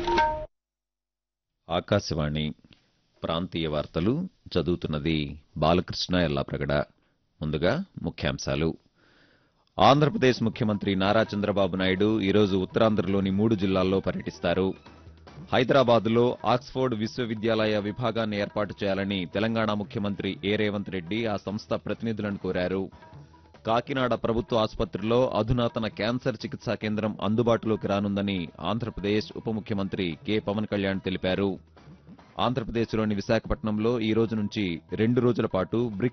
ఆకాశవాణి ప్రాంతీయ వార్తలు చదువుతున్నది బాలకృష్ణ ఎల్లాప్రగడ ముందుగా ముఖ్యాంశాలు ఆంధ్రప్రదేశ్ ముఖ్యమంత్రి నారా చంద్రబాబు నాయుడు ఈరోజు ఉత్తరాంధ్రలోని మూడు జిల్లాల్లో పర్యటిస్తారు హైదరాబాద్లో ఆక్స్ఫోర్డ్ విశ్వవిద్యాలయ విభాగాన్ని ఏర్పాటు చేయాలని తెలంగాణ ముఖ్యమంత్రి ఏ రేవంత్ రెడ్డి ఆ సంస్థ ప్రతినిధులను కోరారు కాకినాడ ప్రభుత్వ ఆసుపత్రిలో అధునాతన క్యాన్సర్ చికిత్సా కేంద్రం అందుబాటులోకి రానుందని ఆంధ్రప్రదేశ్ ఉప ముఖ్యమంత్రి కె పవన్ కళ్యాణ్ తెలిపారు ఆంధ్రప్రదేశ్లోని విశాఖపట్నంలో ఈ రోజు నుంచి రెండు రోజుల పాటు బ్రిక్స్